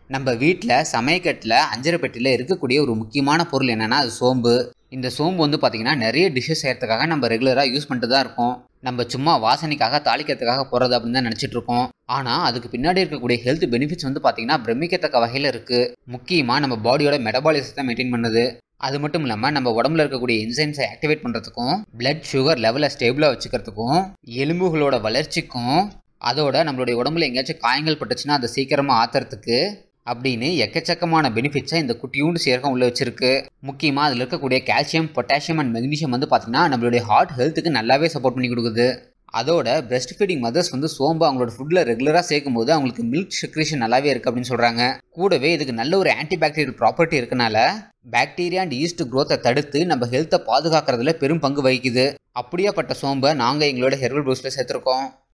நம்ம வீட்டில் சமையக்கட்டில் அஞ்சரை பெட்டியில் இருக்கக்கூடிய ஒரு முக்கியமான பொருள் என்னென்னா அது சோம்பு இந்த சோம்பு வந்து பார்த்திங்கன்னா நிறைய டிஷ்ஷஸ் செய்கிறதுக்காக நம்ம ரெகுலராக யூஸ் பண்ணிட்டு தான் இருக்கோம் நம்ம சும்மா வாசனைக்காக தாளிக்கிறதுக்காக போகிறது அப்படின்னு தான் நினச்சிட்டு இருக்கோம் ஆனால் அதுக்கு பின்னாடி இருக்கக்கூடிய ஹெல்த் பெனிஃபிட்ஸ் வந்து பார்த்திங்கன்னா பிரமிக்கத்தக்க வகையில் இருக்குது முக்கியமாக நம்ம பாடியோட மெட்டபாலிசத்தை மெயின்டைன் பண்ணுது அது மட்டும் இல்லாமல் நம்ம உடம்புல இருக்கக்கூடிய என்சைம்ஸை ஆக்டிவேட் பண்ணுறதுக்கும் பிளட் சுகர் லெவலை ஸ்டேபிளாக வச்சுக்கிறதுக்கும் எலும்புகளோட வளர்ச்சிக்கும் அதோட நம்மளுடைய உடம்புல எங்கேயாச்சும் காயங்கள் பட்டுச்சுன்னா அதை சீக்கிரமாக ஆத்துறதுக்கு அப்படின்னு எக்கச்சக்கமான பெனிஃபிட்ஸை இந்த குட்டியூண்டு சேர்க்கம் உள்ள வச்சிருக்கு முக்கியமாக அதில் இருக்கக்கூடிய கால்சியம் பொட்டாசியம் அண்ட் மெக்னீஷியம் வந்து பார்த்திங்கன்னா நம்மளுடைய ஹார்ட் ஹெல்த்துக்கு நல்லாவே சப்போர்ட் பண்ணி கொடுக்குது அதோட பிரஸ்ட் ஃபீடிங் மதர்ஸ் வந்து சோம்பு அவங்களோட ஃபுட்டில் ரெகுலராக சேர்க்கும் போது அவங்களுக்கு மில்க் செக்ரேஷன் நல்லாவே இருக்குது அப்படின்னு சொல்கிறாங்க கூடவே இதுக்கு நல்ல ஒரு ஆன்டிபாக்டீரியல் ப்ராப்பர்ட்டி இருக்கனால பாக்டீரியா அண்ட் ஈஸ்ட் க்ரோத்தை தடுத்து நம்ம ஹெல்த்தை பாதுகாக்கிறதுல பெரும் பங்கு வகிக்குது அப்படியாப்பட்ட சோம்பை நாங்கள் எங்களோட ஹெர்பல் ப்ரூஸில் சேர்த்துருக்கோம்